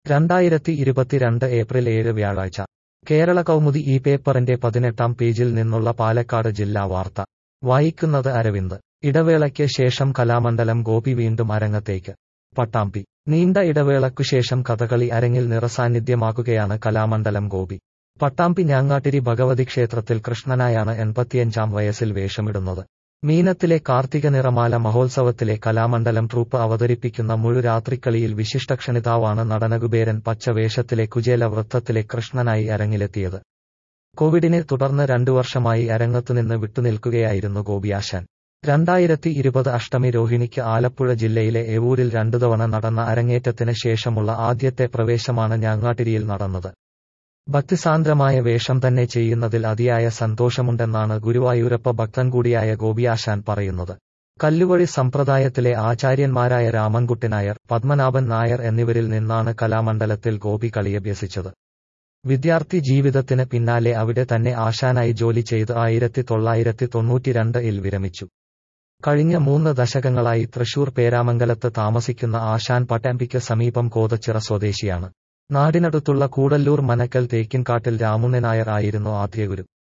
രണ്ടായിരത്തി ഇരുപത്തിരണ്ട് ഏപ്രിൽ ഏഴ് വ്യാഴാഴ്ച കേരള കൗമുദി ഈ പേപ്പറിന്റെ പതിനെട്ടാം പേജിൽ നിന്നുള്ള പാലക്കാട് ജില്ലാ വാർത്ത വായിക്കുന്നത് അരവിന്ദ് ഇടവേളയ്ക്ക് ശേഷം കലാമണ്ഡലം ഗോപി വീണ്ടും അരങ്ങത്തേക്ക് പട്ടാമ്പി നീണ്ട ഇടവേളയ്ക്കുശേഷം കഥകളി അരങ്ങിൽ നിറസാന്നിധ്യമാകുകയാണ് കലാമണ്ഡലം ഗോപി പട്ടാമ്പി ഞാങ്ങാട്ടിരി ഭഗവതി ക്ഷേത്രത്തിൽ കൃഷ്ണനായാണ് എൺപത്തിയഞ്ചാം വയസ്സിൽ വേഷമിടുന്നത് മീനത്തിലെ കാർത്തിക നിറമാല മഹോത്സവത്തിലെ കലാമണ്ഡലം ട്രൂപ്പ് അവതരിപ്പിക്കുന്ന മുഴുരാത്രിക്കളിയിൽ വിശിഷ്ടക്ഷണിതാവാണ് നടനകുബേരൻ പച്ചവേഷത്തിലെ കുചേല വൃത്തത്തിലെ കൃഷ്ണനായി അരങ്ങിലെത്തിയത് കോവിഡിനെ തുടർന്ന് രണ്ടു വർഷമായി അരങ്ങത്തുനിന്ന് വിട്ടുനിൽക്കുകയായിരുന്നു ഗോപിയാശാൻ രണ്ടായിരത്തി ഇരുപത് അഷ്ടമി രോഹിണിക്ക് ആലപ്പുഴ ജില്ലയിലെ ഏവൂരിൽ രണ്ടു തവണ നടന്ന അരങ്ങേറ്റത്തിന് ശേഷമുള്ള ആദ്യത്തെ പ്രവേശമാണ് ഞാങ്ങാട്ടിരിയിൽ നടന്നത് ഭക്തിസാന്ദ്രമായ വേഷം തന്നെ ചെയ്യുന്നതിൽ അതിയായ സന്തോഷമുണ്ടെന്നാണ് ഗുരുവായൂരപ്പ ഭക്തൻ കൂടിയായ ഗോപിയാശാൻ പറയുന്നത് കല്ലുവഴി സമ്പ്രദായത്തിലെ ആചാര്യന്മാരായ രാമൻകുട്ടി നായർ പത്മനാഭൻ നായർ എന്നിവരിൽ നിന്നാണ് കലാമണ്ഡലത്തിൽ ഗോപി കളിയഭ്യസിച്ചത് വിദ്യാർത്ഥി ജീവിതത്തിന് പിന്നാലെ അവിടെ തന്നെ ആശാനായി ജോലി ചെയ്ത് ആയിരത്തി തൊള്ളായിരത്തി തൊണ്ണൂറ്റിരണ്ട് ഇൽ വിരമിച്ചു കഴിഞ്ഞ മൂന്ന് ദശകങ്ങളായി തൃശൂർ പേരാമംഗലത്ത് താമസിക്കുന്ന ആശാൻ പട്ടാമ്പിക്ക് സമീപം കോതച്ചിറ സ്വദേശിയാണ് നാടിനടുത്തുള്ള കൂടല്ലൂർ മനക്കൽ തേക്കിൻകാട്ടിൽ രാമുണ്ണൻ നായർ ആയിരുന്നു ആദ്യഗുരു